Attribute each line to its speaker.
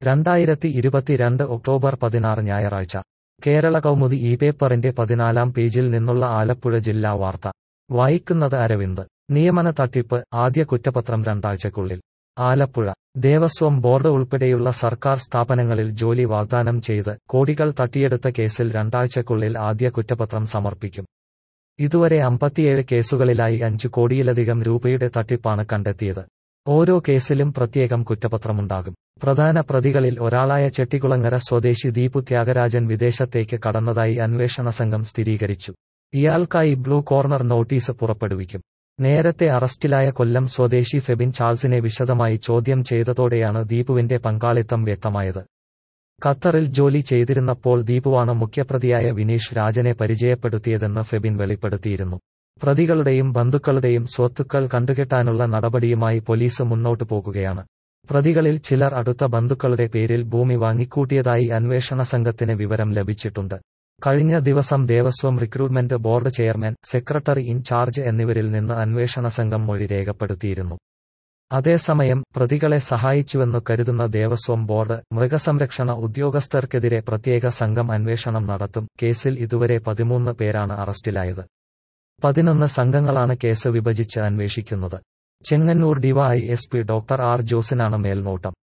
Speaker 1: രണ്ടായിരത്തി ഇരുപത്തിരണ്ട് ഒക്ടോബർ പതിനാറ് ഞായറാഴ്ച കേരള കൗമുദി ഈ പേപ്പറിന്റെ പതിനാലാം പേജിൽ നിന്നുള്ള ആലപ്പുഴ ജില്ലാ വാർത്ത വായിക്കുന്നത് അരവിന്ദ് നിയമന തട്ടിപ്പ് ആദ്യ കുറ്റപത്രം രണ്ടാഴ്ചക്കുള്ളിൽ ആലപ്പുഴ ദേവസ്വം ബോർഡ് ഉൾപ്പെടെയുള്ള സർക്കാർ സ്ഥാപനങ്ങളിൽ ജോലി വാഗ്ദാനം ചെയ്ത് കോടികൾ തട്ടിയെടുത്ത കേസിൽ രണ്ടാഴ്ചക്കുള്ളിൽ ആദ്യ കുറ്റപത്രം സമർപ്പിക്കും ഇതുവരെ അമ്പത്തിയേഴ് കേസുകളിലായി അഞ്ചു കോടിയിലധികം രൂപയുടെ തട്ടിപ്പാണ് കണ്ടെത്തിയത് ഓരോ കേസിലും പ്രത്യേകം കുറ്റപത്രമുണ്ടാകും പ്രധാന പ്രതികളിൽ ഒരാളായ ചെട്ടികുളങ്ങര സ്വദേശി ദീപു ത്യാഗരാജൻ വിദേശത്തേക്ക് കടന്നതായി അന്വേഷണ സംഘം സ്ഥിരീകരിച്ചു ഇയാൾക്കായി ബ്ലൂ കോർണർ നോട്ടീസ് പുറപ്പെടുവിക്കും നേരത്തെ അറസ്റ്റിലായ കൊല്ലം സ്വദേശി ഫെബിൻ ചാൾസിനെ വിശദമായി ചോദ്യം ചെയ്തതോടെയാണ് ദീപുവിന്റെ പങ്കാളിത്തം വ്യക്തമായത് ഖത്തറിൽ ജോലി ചെയ്തിരുന്നപ്പോൾ ദീപുവാണ് മുഖ്യപ്രതിയായ വിനീഷ് രാജനെ പരിചയപ്പെടുത്തിയതെന്ന് ഫെബിൻ വെളിപ്പെടുത്തിയിരുന്നു പ്രതികളുടെയും ബന്ധുക്കളുടെയും സ്വത്തുക്കൾ കണ്ടുകെട്ടാനുള്ള നടപടിയുമായി പോലീസ് മുന്നോട്ടു പോകുകയാണ് പ്രതികളിൽ ചിലർ അടുത്ത ബന്ധുക്കളുടെ പേരിൽ ഭൂമി വാങ്ങിക്കൂട്ടിയതായി അന്വേഷണ സംഘത്തിന് വിവരം ലഭിച്ചിട്ടുണ്ട് കഴിഞ്ഞ ദിവസം Devaswom recruitment board chairman secretary in charge എന്നിവരിൽ നിന്ന് അന്വേഷണ സംഘം മൊഴി രേഖപ്പെടുത്തിയിരുന്നു അതേസമയം പ്രതികളെ സഹായിച്ചുവെന്നു കരുതുന്ന ദേവസ്വം ബോർഡ് മൃഗസംരക്ഷണ ഉദ്യോഗസ്ഥർക്കെതിരെ പ്രത്യേക സംഘം അന്വേഷണം നടത്തും കേസിൽ ഇതുവരെ പതിമൂന്ന് പേരാണ് അറസ്റ്റിലായത് പതിനൊന്ന് സംഘങ്ങളാണ് കേസ് വിഭജിച്ച് അന്വേഷിക്കുന്നത് ചെങ്ങന്നൂർ ഡിവൈഎസ്പി ഡോക്ടർ ആർ ജോസിനാണ് മേൽനോട്ടം